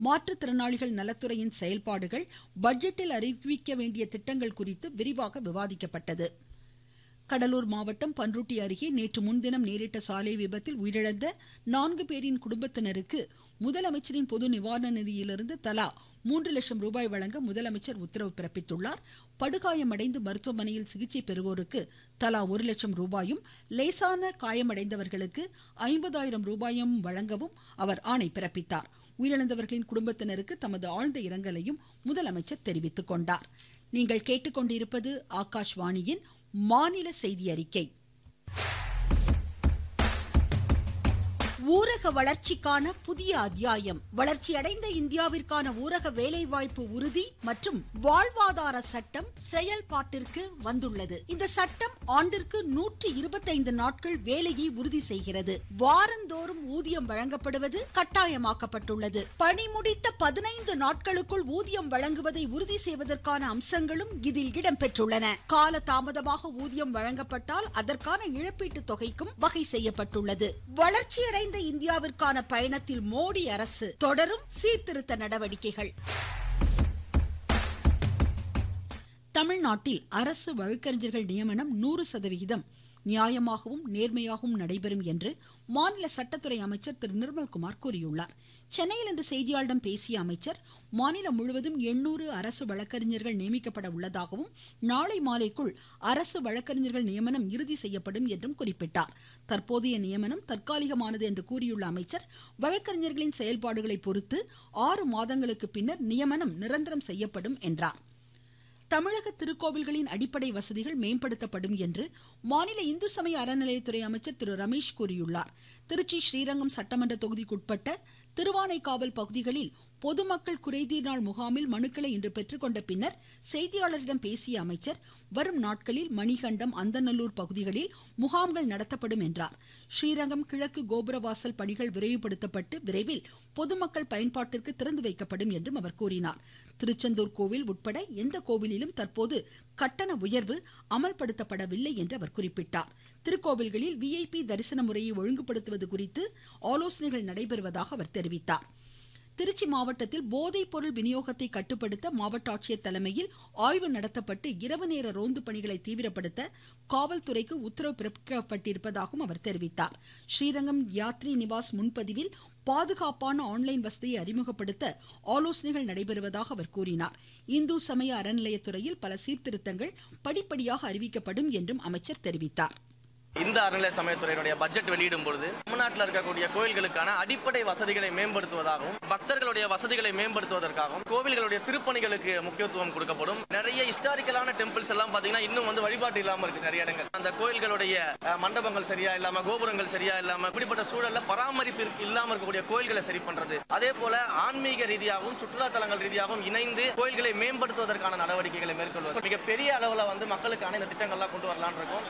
மாற்றுத்திறனாளிகள் நலத்துறையின் செயல்பாடுகள் பட்ஜெட்டில் அறிவிக்க வேண்டிய திட்டங்கள் குறித்து விரிவாக விவாதிக்கப்பட்டது கடலூர் மாவட்டம் பன்ருட்டி அருகே நேற்று முன்தினம் நேரிட்ட சாலை விபத்தில் உயிரிழந்த நான்கு பேரின் குடும்பத்தினருக்கு முதலமைச்சரின் பொது நிவாரண நிதியிலிருந்து தலா மூன்று லட்சம் ரூபாய் வழங்க முதலமைச்சர் உத்தரவு பிறப்பித்துள்ளார் படுகாயமடைந்து மருத்துவமனையில் சிகிச்சை பெறுவோருக்கு தலா ஒரு லட்சம் ரூபாயும் லேசான காயமடைந்தவர்களுக்கு ஐம்பதாயிரம் ரூபாயும் வழங்கவும் அவர் ஆணை பிறப்பித்தார் உயிரிழந்தவர்களின் குடும்பத்தினருக்கு தமது ஆழ்ந்த இரங்கலையும் முதலமைச்சர் தெரிவித்துக் கொண்டார் நீங்கள் கேட்டுக்கொண்டிருப்பது ஆகாஷ்வாணியின் மாநில செய்தி அறிக்கை ஊரக வளர்ச்சிக்கான புதிய அத்தியாயம் வளர்ச்சியடைந்த இந்தியாவிற்கான ஊரக வேலைவாய்ப்பு உறுதி மற்றும் வாழ்வாதார சட்டம் செயல்பாட்டிற்கு வந்துள்ளது இந்த சட்டம் ஆண்டிற்கு நூற்றி இருபத்தைந்து நாட்கள் வேலையை உறுதி செய்கிறது வாரந்தோறும் ஊதியம் வழங்கப்படுவது கட்டாயமாக்கப்பட்டுள்ளது பணி முடித்த பதினைந்து நாட்களுக்குள் ஊதியம் வழங்குவதை உறுதி செய்வதற்கான அம்சங்களும் இதில் இடம்பெற்றுள்ளன கால தாமதமாக ஊதியம் வழங்கப்பட்டால் அதற்கான இழப்பீட்டு தொகைக்கும் வகை செய்யப்பட்டுள்ளது வளர்ச்சியடைந்த வளர்ந்த இந்தியாவிற்கான பயணத்தில் மோடி அரசு தொடரும் சீர்திருத்த நடவடிக்கைகள் தமிழ்நாட்டில் அரசு வழக்கறிஞர்கள் நியமனம் நூறு சதவிகிதம் நியாயமாகவும் நேர்மையாகவும் நடைபெறும் என்று மாநில சட்டத்துறை அமைச்சர் திரு நிர்மல்குமார் கூறியுள்ளார் சென்னையில் இன்று செய்தியாளர்களிடம் பேசிய அமைச்சர் மாநிலம் முழுவதும் எண்ணூறு அரசு வழக்கறிஞர்கள் நியமிக்கப்பட உள்ளதாகவும் நாளை மாலைக்குள் அரசு வழக்கறிஞர்கள் நியமனம் இறுதி செய்யப்படும் என்றும் குறிப்பிட்டார் தற்போதைய நியமனம் தற்காலிகமானது என்று கூறியுள்ள அமைச்சர் வழக்கறிஞர்களின் செயல்பாடுகளை பொறுத்து ஆறு மாதங்களுக்கு பின்னர் நியமனம் நிரந்தரம் செய்யப்படும் என்றார் தமிழக திருக்கோவில்களின் அடிப்படை வசதிகள் மேம்படுத்தப்படும் என்று மாநில இந்து சமய அறநிலையத்துறை அமைச்சர் திரு ரமேஷ் கூறியுள்ளார் திருச்சி ஸ்ரீரங்கம் சட்டமன்ற தொகுதிக்குட்பட்ட திருவானைக்காவல் பகுதிகளில் பொதுமக்கள் குறைதீர் நாள் முகாமில் மனுக்களை இன்று பெற்றுக்கொண்ட பின்னர் செய்தியாளரிடம் பேசிய அமைச்சர் வரும் நாட்களில் மணிகண்டம் அந்தநல்லூர் பகுதிகளில் முகாம்கள் நடத்தப்படும் என்றார் ஸ்ரீரங்கம் கிழக்கு கோபுரவாசல் பணிகள் விரைவுபடுத்தப்பட்டு விரைவில் பொதுமக்கள் பயன்பாட்டிற்கு திறந்து வைக்கப்படும் என்றும் அவர் கூறினார் திருச்செந்தூர் கோவில் உட்பட எந்த கோவிலிலும் தற்போது கட்டண உயர்வு அமல்படுத்தப்படவில்லை என்று அவர் குறிப்பிட்டார் திருக்கோவில்களில் விஐபி தரிசன முறையை ஒழுங்குபடுத்துவது குறித்து ஆலோசனைகள் நடைபெறுவதாக அவர் தெரிவித்தார் திருச்சி மாவட்டத்தில் போதைப் பொருள் விநியோகத்தை கட்டுப்படுத்த மாவட்ட ஆட்சியர் தலைமையில் ஆய்வு நடத்தப்பட்டு இரவு நேர ரோந்து பணிகளை தீவிரப்படுத்த காவல்துறைக்கு உத்தரவு பிறப்பிக்கப்பட்டிருப்பதாகவும் அவர் தெரிவித்தார் ஸ்ரீரங்கம் யாத்ரி நிவாஸ் முன்பதிவில் பாதுகாப்பான ஆன்லைன் வசதியை அறிமுகப்படுத்த ஆலோசனைகள் நடைபெறுவதாக அவர் கூறினார் இந்து சமய அறநிலையத்துறையில் பல சீர்திருத்தங்கள் படிப்படியாக அறிவிக்கப்படும் என்றும் அமைச்சர் தெரிவித்தார் இந்த அறநிலை சமயத்துறையினுடைய பட்ஜெட் வெளியிடும் பொழுது தமிழ்நாட்டில் இருக்கக்கூடிய கோயில்களுக்கான அடிப்படை வசதிகளை மேம்படுத்துவதாகவும் பக்தர்களுடைய வசதிகளை மேம்படுத்துவதற்காகவும் கோவில்களுடைய திருப்பணிகளுக்கு முக்கியத்துவம் கொடுக்கப்படும் நிறைய ஹிஸ்டாரிக்கலான டெம்பிள்ஸ் எல்லாம் பாத்தீங்கன்னா இன்னும் வந்து வழிபாட்டு இல்லாம இருக்கு நிறைய இடங்கள் அந்த கோயில்களுடைய அஹ், மண்டபங்கள் சரியா இல்லாம கோபுரங்கள் சரியா இல்லாம இப்படிப்பட்ட சூழல்ல பராமரிப்பிற்கு இல்லாம இருக்கக்கூடிய கோயில்களை சரி பண்றது அதே போல ஆன்மீக ரீதியாகவும் சுற்றுலா தலங்கள் ரீதியாகவும் இணைந்து கோயில்களை மேம்படுத்துவதற்கான நடவடிக்கைகளை மேற்கொள்வது மிகப்பெரிய அளவுல வந்து மக்களுக்கான இந்த திட்டங்கள்லாம் கொண்டு வரலாம்னு இருக்கோம்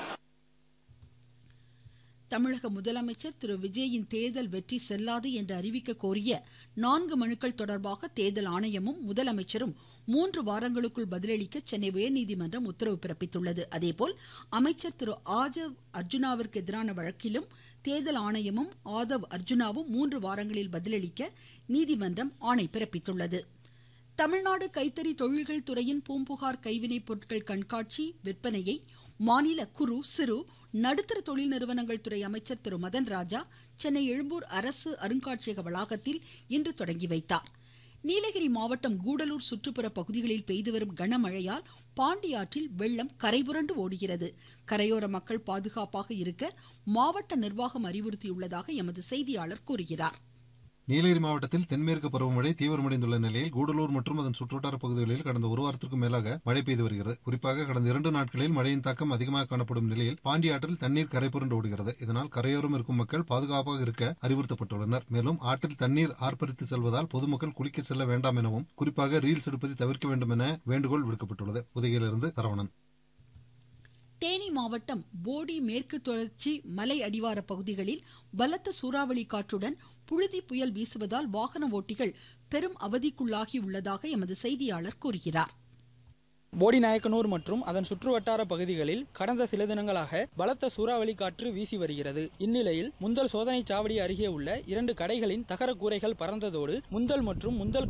தமிழக முதலமைச்சர் திரு விஜயின் தேர்தல் வெற்றி செல்லாது என்று அறிவிக்க கோரிய நான்கு மனுக்கள் தொடர்பாக தேர்தல் ஆணையமும் முதலமைச்சரும் மூன்று வாரங்களுக்குள் பதிலளிக்க சென்னை உயர்நீதிமன்றம் உத்தரவு பிறப்பித்துள்ளது அதேபோல் அமைச்சர் திரு ஆதவ் அர்ஜுனாவிற்கு எதிரான வழக்கிலும் தேர்தல் ஆணையமும் ஆதவ் அர்ஜுனாவும் மூன்று வாரங்களில் பதிலளிக்க நீதிமன்றம் ஆணை பிறப்பித்துள்ளது தமிழ்நாடு கைத்தறி தொழில்கள் துறையின் பூம்புகார் கைவினைப் பொருட்கள் கண்காட்சி விற்பனையை மாநில குறு சிறு நடுத்தர தொழில் நிறுவனங்கள் துறை அமைச்சர் திரு மதன் ராஜா சென்னை எழும்பூர் அரசு அருங்காட்சியக வளாகத்தில் இன்று தொடங்கி வைத்தார் நீலகிரி மாவட்டம் கூடலூர் சுற்றுப்புற பகுதிகளில் பெய்து வரும் கனமழையால் பாண்டியாற்றில் வெள்ளம் கரைபுரண்டு ஓடுகிறது கரையோர மக்கள் பாதுகாப்பாக இருக்க மாவட்ட நிர்வாகம் அறிவுறுத்தியுள்ளதாக எமது செய்தியாளர் கூறுகிறார் நீலகிரி மாவட்டத்தில் தென்மேற்கு பருவமழை தீவிரமடைந்துள்ள நிலையில் கூடலூர் மற்றும் அதன் சுற்றுவட்டார பகுதிகளில் கடந்த ஒரு வாரத்திற்கும் மேலாக மழை பெய்து வருகிறது குறிப்பாக கடந்த இரண்டு நாட்களில் மழையின் தாக்கம் அதிகமாக காணப்படும் நிலையில் பாண்டியாற்றில் தண்ணீர் கரை புரண்டு ஓடுகிறது இதனால் கரையோரம் இருக்கும் மக்கள் பாதுகாப்பாக இருக்க அறிவுறுத்தப்பட்டுள்ளனர் மேலும் ஆற்றில் தண்ணீர் ஆர்ப்பரித்து செல்வதால் பொதுமக்கள் குளிக்க செல்ல வேண்டாம் எனவும் குறிப்பாக ரீல்ஸ் எடுப்பதை தவிர்க்க வேண்டும் என வேண்டுகோள் விடுக்கப்பட்டுள்ளது உதகையிலிருந்து சரவணன் தேனி மாவட்டம் போடி மேற்கு தொடர்ச்சி மலை அடிவார பகுதிகளில் பலத்த சூறாவளி காற்றுடன் புழுதி புயல் வீசுவதால் வாகன ஓட்டிகள் பெரும் அவதிக்குள்ளாகி உள்ளதாக எமது செய்தியாளர் கூறுகிறார் போடிநாயக்கனூர் மற்றும் அதன் சுற்றுவட்டார பகுதிகளில் கடந்த சில தினங்களாக பலத்த சூறாவளி காற்று வீசி வருகிறது இந்நிலையில் முந்தல் சோதனை சாவடி அருகே உள்ள இரண்டு கடைகளின் தகர கூரைகள் பறந்ததோடு முந்தல் மற்றும் முந்தல்